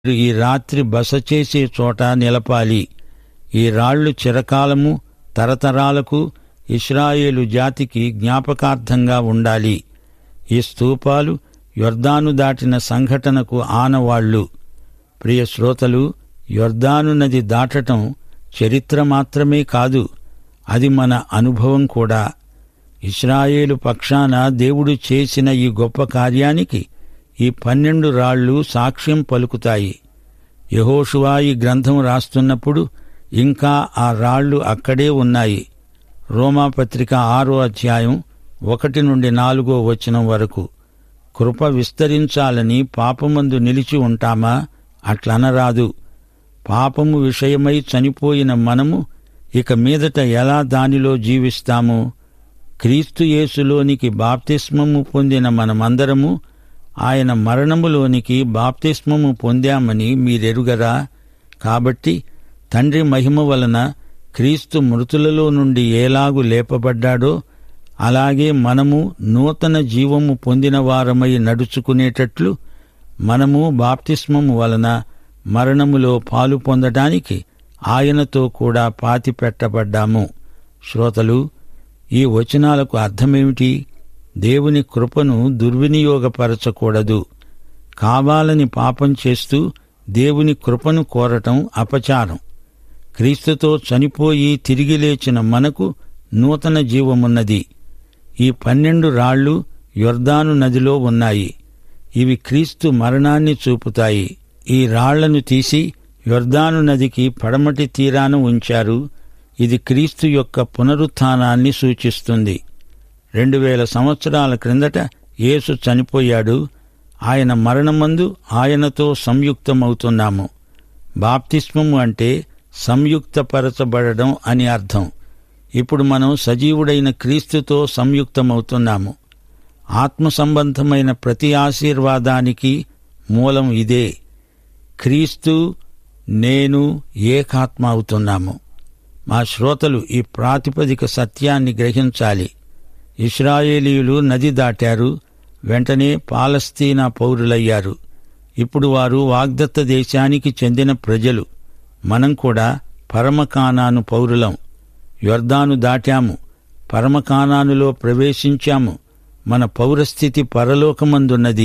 ఈ రాత్రి బస చేసే చోట నిలపాలి ఈ రాళ్లు చిరకాలము తరతరాలకు ఇస్రాయేలు జాతికి జ్ఞాపకార్థంగా ఉండాలి ఈ స్తూపాలు యొర్దాను దాటిన సంఘటనకు ఆనవాళ్లు ప్రియ శ్రోతలు యొర్దాను నది దాటటం చరిత్ర మాత్రమే కాదు అది మన అనుభవం కూడా ఇస్రాయేలు పక్షాన దేవుడు చేసిన ఈ గొప్ప కార్యానికి ఈ పన్నెండు రాళ్లు సాక్ష్యం పలుకుతాయి యహోషువా ఈ గ్రంథం రాస్తున్నప్పుడు ఇంకా ఆ రాళ్లు అక్కడే ఉన్నాయి రోమాపత్రిక ఆరో అధ్యాయం ఒకటి నుండి నాలుగో వచనం వరకు కృప విస్తరించాలని పాపమందు నిలిచి ఉంటామా అట్లనరాదు పాపము విషయమై చనిపోయిన మనము ఇక మీదట ఎలా దానిలో జీవిస్తాము క్రీస్తు యేసులోనికి బాప్తిస్మము పొందిన మనమందరము ఆయన మరణములోనికి బాప్తిస్మము పొందామని మీరెరుగరా కాబట్టి తండ్రి మహిమ వలన క్రీస్తు మృతులలో నుండి ఏలాగు లేపబడ్డాడో అలాగే మనము నూతన జీవము పొందిన వారమై నడుచుకునేటట్లు మనము బాప్తిస్మము వలన మరణములో పాలు పొందటానికి ఆయనతో కూడా పాతి పెట్టబడ్డాము శ్రోతలు ఈ వచనాలకు అర్థమేమిటి దేవుని కృపను దుర్వినియోగపరచకూడదు కావాలని పాపం చేస్తూ దేవుని కృపను కోరటం అపచారం క్రీస్తుతో చనిపోయి తిరిగి లేచిన మనకు నూతన జీవమున్నది ఈ పన్నెండు రాళ్లు యొర్దాను నదిలో ఉన్నాయి ఇవి క్రీస్తు మరణాన్ని చూపుతాయి ఈ రాళ్లను తీసి యొర్దాను నదికి పడమటి తీరాన ఉంచారు ఇది క్రీస్తు యొక్క పునరుత్థానాన్ని సూచిస్తుంది రెండు వేల సంవత్సరాల క్రిందట యేసు చనిపోయాడు ఆయన మరణమందు ఆయనతో సంయుక్తమవుతున్నాము బాప్తిస్మము అంటే సంయుక్తపరచబడడం అని అర్థం ఇప్పుడు మనం సజీవుడైన క్రీస్తుతో సంయుక్తమవుతున్నాము ఆత్మ సంబంధమైన ప్రతి ఆశీర్వాదానికి మూలం ఇదే క్రీస్తు నేను ఏకాత్మ అవుతున్నాము మా శ్రోతలు ఈ ప్రాతిపదిక సత్యాన్ని గ్రహించాలి ఇస్రాయేలీయులు నది దాటారు వెంటనే పాలస్తీనా పౌరులయ్యారు ఇప్పుడు వారు వాగ్దత్త దేశానికి చెందిన ప్రజలు మనం కూడా పరమకానాను పౌరులం యొర్దాను దాటాము పరమకానానులో ప్రవేశించాము మన పౌరస్థితి పరలోకమందున్నది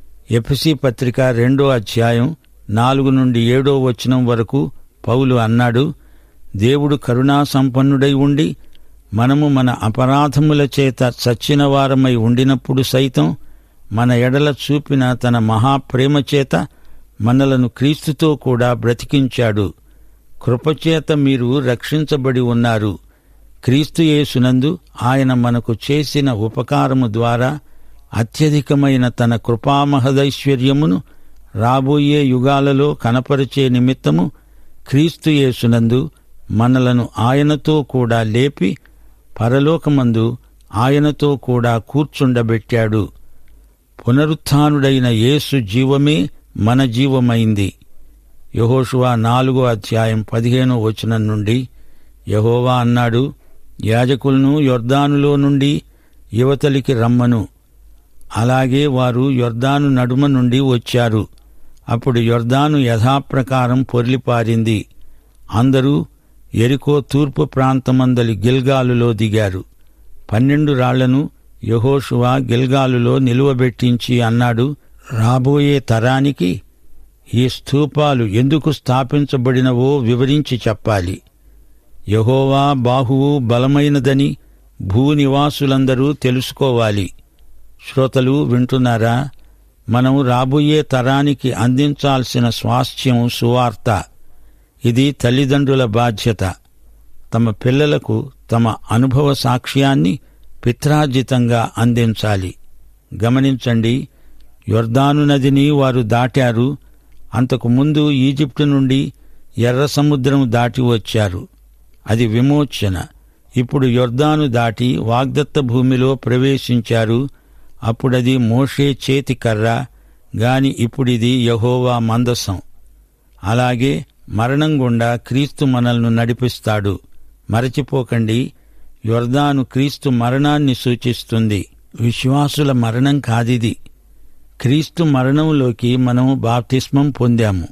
ఎఫ్సి పత్రిక రెండో అధ్యాయం నాలుగు నుండి ఏడో వచనం వరకు పౌలు అన్నాడు దేవుడు కరుణా సంపన్నుడై ఉండి మనము మన అపరాధముల చేత చచ్చిన వారమై ఉండినప్పుడు సైతం మన ఎడల చూపిన తన మహాప్రేమ చేత మనలను క్రీస్తుతో కూడా బ్రతికించాడు కృపచేత మీరు రక్షించబడి ఉన్నారు క్రీస్తు యేసునందు ఆయన మనకు చేసిన ఉపకారము ద్వారా అత్యధికమైన తన కృపామహదైశ్వర్యమును రాబోయే యుగాలలో కనపరిచే నిమిత్తము క్రీస్తు యేసునందు మనలను ఆయనతో కూడా లేపి పరలోకమందు ఆయనతో కూడా కూర్చుండబెట్టాడు పునరుత్డైన యేసు జీవమే మన జీవమైంది యహోషువా నాలుగో అధ్యాయం పదిహేనో వచనం నుండి యహోవా అన్నాడు యాజకులను యొర్దానులో నుండి యువతలికి రమ్మను అలాగే వారు యొర్దాను నడుమ నుండి వచ్చారు అప్పుడు యొర్దాను యథాప్రకారం పొర్లిపారింది అందరూ ఎరికో తూర్పు ప్రాంతమందలి గిల్గాలులో దిగారు పన్నెండు రాళ్లను యహోషువా గిల్గాలులో నిలువబెట్టించి అన్నాడు రాబోయే తరానికి ఈ స్థూపాలు ఎందుకు స్థాపించబడినవో వివరించి చెప్పాలి యహోవా బాహువు బలమైనదని భూనివాసులందరూ తెలుసుకోవాలి శ్రోతలు వింటున్నారా మనం రాబోయే తరానికి అందించాల్సిన స్వాస్థ్యం సువార్త ఇది తల్లిదండ్రుల బాధ్యత తమ పిల్లలకు తమ అనుభవ సాక్ష్యాన్ని పిత్రార్జితంగా అందించాలి గమనించండి యొర్దాను నదిని వారు దాటారు అంతకు ముందు ఈజిప్టు నుండి ఎర్ర సముద్రం దాటి వచ్చారు అది విమోచన ఇప్పుడు యొర్దాను దాటి వాగ్దత్త భూమిలో ప్రవేశించారు అప్పుడది మోషే చేతి కర్ర గాని ఇప్పుడిది యహోవా మందసం అలాగే మరణం గుండా క్రీస్తు మనల్ని నడిపిస్తాడు మరచిపోకండి యొర్దాను క్రీస్తు మరణాన్ని సూచిస్తుంది విశ్వాసుల మరణం కాదిది క్రీస్తు మరణంలోకి మనం బాప్తిస్మం పొందాము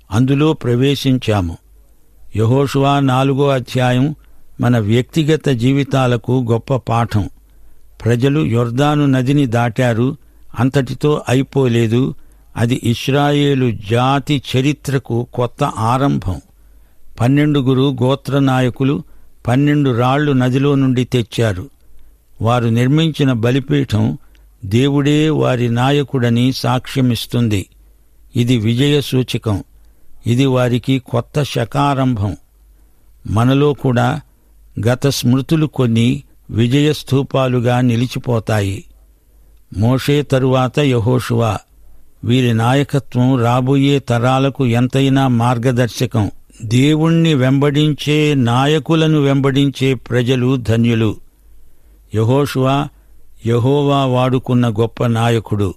అందులో ప్రవేశించాము యహోషువా నాలుగో అధ్యాయం మన వ్యక్తిగత జీవితాలకు గొప్ప పాఠం ప్రజలు యొర్దాను నదిని దాటారు అంతటితో అయిపోలేదు అది ఇస్రాయేలు జాతి చరిత్రకు కొత్త ఆరంభం పన్నెండుగురు గోత్ర నాయకులు పన్నెండు రాళ్లు నదిలో నుండి తెచ్చారు వారు నిర్మించిన బలిపీఠం దేవుడే వారి నాయకుడని సాక్ష్యమిస్తుంది ఇది విజయ సూచకం ఇది వారికి కొత్త శకారంభం మనలో కూడా గత స్మృతులు కొన్ని విజయ స్థూపాలుగా నిలిచిపోతాయి మోషే తరువాత యహోషువా వీరి నాయకత్వం రాబోయే తరాలకు ఎంతైనా మార్గదర్శకం దేవుణ్ణి వెంబడించే నాయకులను వెంబడించే ప్రజలు ధన్యులు యహోషువా యహోవా వాడుకున్న గొప్ప నాయకుడు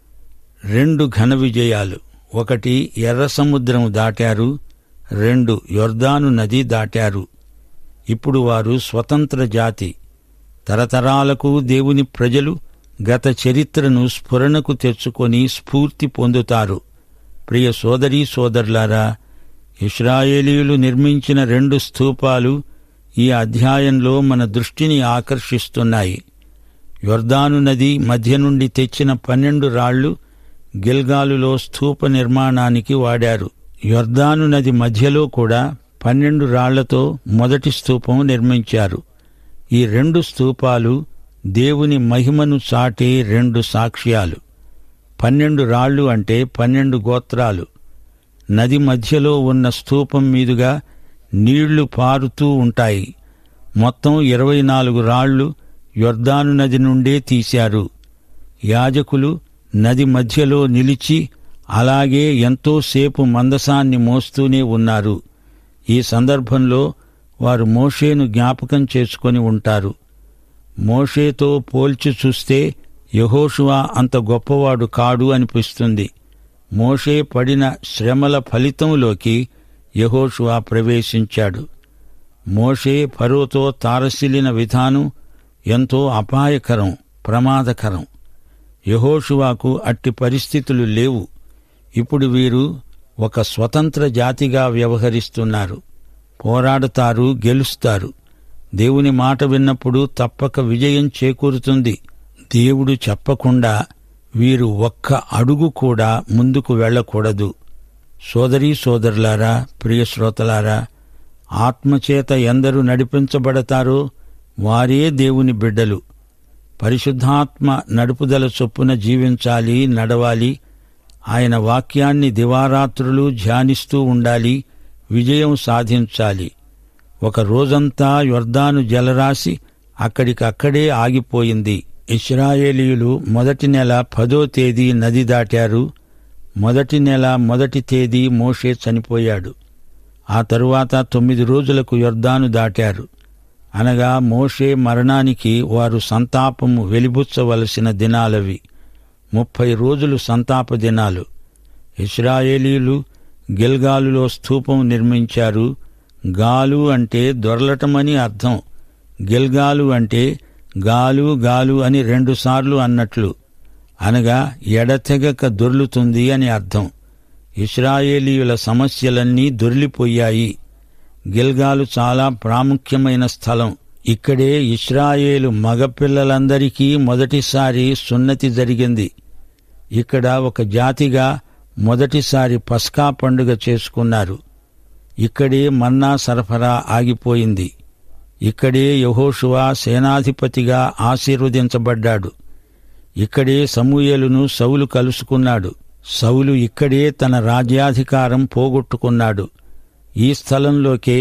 రెండు ఘన విజయాలు ఒకటి ఎర్ర సముద్రం దాటారు రెండు యొర్దాను నది దాటారు ఇప్పుడు వారు స్వతంత్ర జాతి తరతరాలకు దేవుని ప్రజలు గత చరిత్రను స్ఫురణకు తెచ్చుకొని స్ఫూర్తి పొందుతారు ప్రియ సోదరీ సోదరులారా ఇస్రాయేలీయులు నిర్మించిన రెండు స్థూపాలు ఈ అధ్యాయంలో మన దృష్టిని ఆకర్షిస్తున్నాయి యొర్దాను నది మధ్య నుండి తెచ్చిన పన్నెండు రాళ్లు గిల్గాలులో స్థూప నిర్మాణానికి వాడారు యొర్దాను నది మధ్యలో కూడా పన్నెండు రాళ్లతో మొదటి స్థూపం నిర్మించారు ఈ రెండు స్థూపాలు దేవుని మహిమను చాటే రెండు సాక్ష్యాలు పన్నెండు రాళ్లు అంటే పన్నెండు గోత్రాలు నది మధ్యలో ఉన్న స్థూపం మీదుగా నీళ్లు పారుతూ ఉంటాయి మొత్తం ఇరవై నాలుగు రాళ్లు యొర్దాను నది నుండే తీశారు యాజకులు నది మధ్యలో నిలిచి అలాగే ఎంతోసేపు మందసాన్ని మోస్తూనే ఉన్నారు ఈ సందర్భంలో వారు మోషేను జ్ఞాపకం చేసుకొని ఉంటారు మోషేతో పోల్చి చూస్తే యహోషువా అంత గొప్పవాడు కాడు అనిపిస్తుంది మోషే పడిన శ్రమల ఫలితంలోకి యహోషువా ప్రవేశించాడు మోషే ఫరోతో తారసిలిన విధానం ఎంతో అపాయకరం ప్రమాదకరం యహోషువాకు అట్టి పరిస్థితులు లేవు ఇప్పుడు వీరు ఒక స్వతంత్ర జాతిగా వ్యవహరిస్తున్నారు పోరాడతారు గెలుస్తారు దేవుని మాట విన్నప్పుడు తప్పక విజయం చేకూరుతుంది దేవుడు చెప్పకుండా వీరు ఒక్క అడుగు కూడా ముందుకు వెళ్ళకూడదు సోదరీ సోదరులారా ప్రియ శ్రోతలారా ఆత్మచేత ఎందరు నడిపించబడతారో వారే దేవుని బిడ్డలు పరిశుద్ధాత్మ నడుపుదల చొప్పున జీవించాలి నడవాలి ఆయన వాక్యాన్ని దివారాత్రులు ధ్యానిస్తూ ఉండాలి విజయం సాధించాలి ఒక రోజంతా యొర్దాను జలరాశి అక్కడికక్కడే ఆగిపోయింది ఇస్రాయేలీయులు మొదటి నెల పదో తేదీ నది దాటారు మొదటి నెల మొదటి తేదీ మోషే చనిపోయాడు ఆ తరువాత తొమ్మిది రోజులకు యొర్దాను దాటారు అనగా మోషే మరణానికి వారు సంతాపము వెలిబుచ్చవలసిన దినాలవి ముప్పై రోజులు సంతాప దినాలు ఇస్రాయేలీలు గిల్గాలులో స్థూపం నిర్మించారు గాలు అంటే దొరలటమని అర్థం గిల్గాలు అంటే గాలు గాలు అని రెండుసార్లు అన్నట్లు అనగా ఎడతెగక దొర్లుతుంది అని అర్థం ఇస్రాయేలీయుల సమస్యలన్నీ దొర్లిపోయాయి గిల్గాలు చాలా ప్రాముఖ్యమైన స్థలం ఇక్కడే ఇస్రాయేలు మగపిల్లలందరికీ మొదటిసారి సున్నతి జరిగింది ఇక్కడ ఒక జాతిగా మొదటిసారి పస్కా పండుగ చేసుకున్నారు ఇక్కడే మన్నా సరఫరా ఆగిపోయింది ఇక్కడే యహోషువా సేనాధిపతిగా ఆశీర్వదించబడ్డాడు ఇక్కడే సమూయేలును సౌలు కలుసుకున్నాడు సౌలు ఇక్కడే తన రాజ్యాధికారం పోగొట్టుకున్నాడు ఈ స్థలంలోకే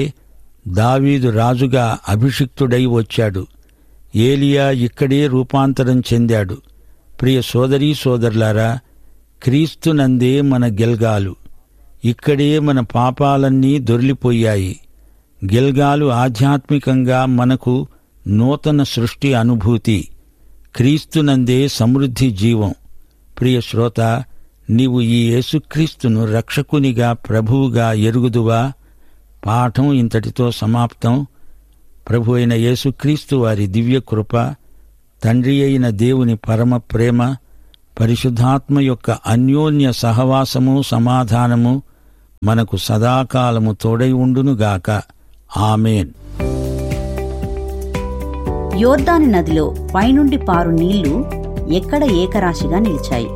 దావీదు రాజుగా అభిషిక్తుడై వచ్చాడు ఏలియా ఇక్కడే రూపాంతరం చెందాడు ప్రియ సోదరీ సోదరులారా క్రీస్తునందే మన గెల్గాలు ఇక్కడే మన పాపాలన్నీ దొర్లిపోయాయి గిల్గాలు ఆధ్యాత్మికంగా మనకు నూతన సృష్టి అనుభూతి క్రీస్తునందే సమృద్ధి జీవం ప్రియ శ్రోత నీవు ఈ యేసుక్రీస్తును రక్షకునిగా ప్రభువుగా ఎరుగుదువా పాఠం ఇంతటితో సమాప్తం ప్రభు అయిన యేసుక్రీస్తు వారి దివ్య కృప తండ్రి అయిన దేవుని పరమ ప్రేమ పరిశుద్ధాత్మ యొక్క అన్యోన్య సహవాసము సమాధానము మనకు సదాకాలము తోడై ఉండునుగాక ఆమెన్ యోర్దాను నదిలో పైనుండి పారు నీళ్లు ఎక్కడ ఏకరాశిగా నిలిచాయి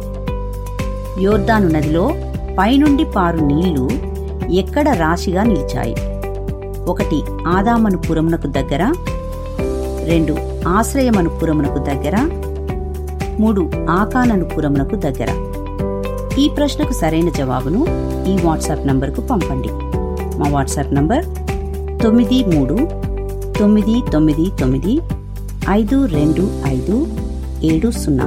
యోర్దాను నదిలో పైనుండి పారు నీళ్లు ఎక్కడ రాశిగా నిలిచాయి ఒకటి ఆదామను పురమునకు దగ్గర రెండు ఆశ్రయమను పురమునకు దగ్గర మూడు ఆకానను పురమునకు దగ్గర ఈ ప్రశ్నకు సరైన జవాబును ఈ వాట్సాప్ నంబర్కు పంపండి మా వాట్సాప్ నంబర్ తొమ్మిది మూడు తొమ్మిది తొమ్మిది తొమ్మిది ఐదు రెండు ఐదు ఏడు సున్నా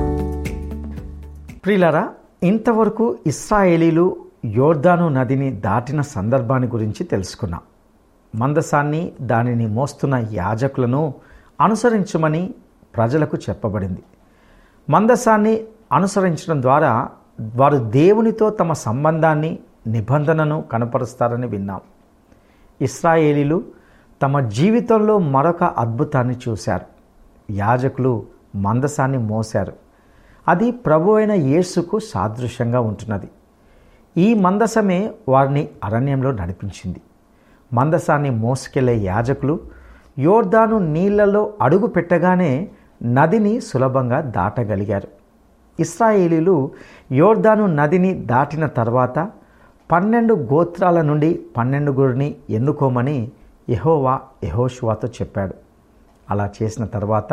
ప్రియులారా ఇంతవరకు ఇస్రాయేలీలు యోర్దాను నదిని దాటిన సందర్భాన్ని గురించి తెలుసుకున్నాం మందసాన్ని దానిని మోస్తున్న యాజకులను అనుసరించమని ప్రజలకు చెప్పబడింది మందసాన్ని అనుసరించడం ద్వారా వారు దేవునితో తమ సంబంధాన్ని నిబంధనను కనపరుస్తారని విన్నాం ఇస్రాయేలీలు తమ జీవితంలో మరొక అద్భుతాన్ని చూశారు యాజకులు మందసాన్ని మోశారు అది ప్రభు అయిన యేసుకు సాదృశ్యంగా ఉంటున్నది ఈ మందసమే వారిని అరణ్యంలో నడిపించింది మందసాన్ని మోసుకెళ్లే యాజకులు యోర్దాను నీళ్లలో అడుగు పెట్టగానే నదిని సులభంగా దాటగలిగారు ఇస్రాయేలీలు యోర్దాను నదిని దాటిన తర్వాత పన్నెండు గోత్రాల నుండి పన్నెండుగురిని ఎన్నుకోమని యహోవా యహోషువాతో చెప్పాడు అలా చేసిన తర్వాత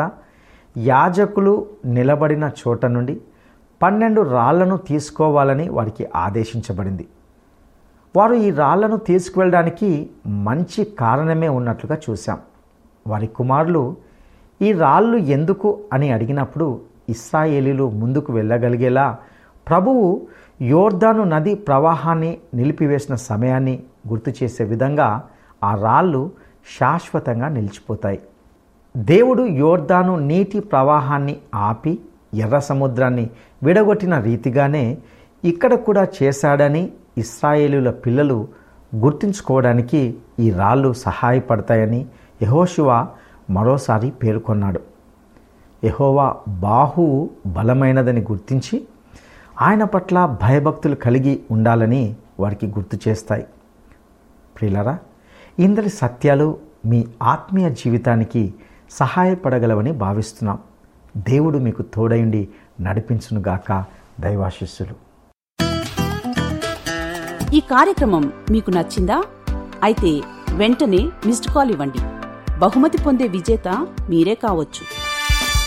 యాజకులు నిలబడిన చోట నుండి పన్నెండు రాళ్లను తీసుకోవాలని వారికి ఆదేశించబడింది వారు ఈ రాళ్లను తీసుకువెళ్ళడానికి మంచి కారణమే ఉన్నట్లుగా చూశాం వారి కుమారులు ఈ రాళ్ళు ఎందుకు అని అడిగినప్పుడు ఇస్రాయేలీలు ముందుకు వెళ్ళగలిగేలా ప్రభువు యోర్దాను నది ప్రవాహాన్ని నిలిపివేసిన సమయాన్ని గుర్తు చేసే విధంగా ఆ రాళ్ళు శాశ్వతంగా నిలిచిపోతాయి దేవుడు యోర్దాను నీటి ప్రవాహాన్ని ఆపి ఎర్ర సముద్రాన్ని విడగొట్టిన రీతిగానే ఇక్కడ కూడా చేశాడని ఇస్రాయేలుల పిల్లలు గుర్తుంచుకోవడానికి ఈ రాళ్ళు సహాయపడతాయని యహోశివ మరోసారి పేర్కొన్నాడు యహోవా బాహు బలమైనదని గుర్తించి ఆయన పట్ల భయభక్తులు కలిగి ఉండాలని వారికి గుర్తు చేస్తాయి ప్రియులరా ఇందరి సత్యాలు మీ ఆత్మీయ జీవితానికి సహాయపడగలవని భావిస్తున్నాం దేవుడు మీకు తోడయుండి నడిపించునుగాక దైవాశిస్సులు ఈ కార్యక్రమం మీకు నచ్చిందా అయితే వెంటనే మిస్డ్ కాల్ ఇవ్వండి బహుమతి పొందే విజేత మీరే కావచ్చు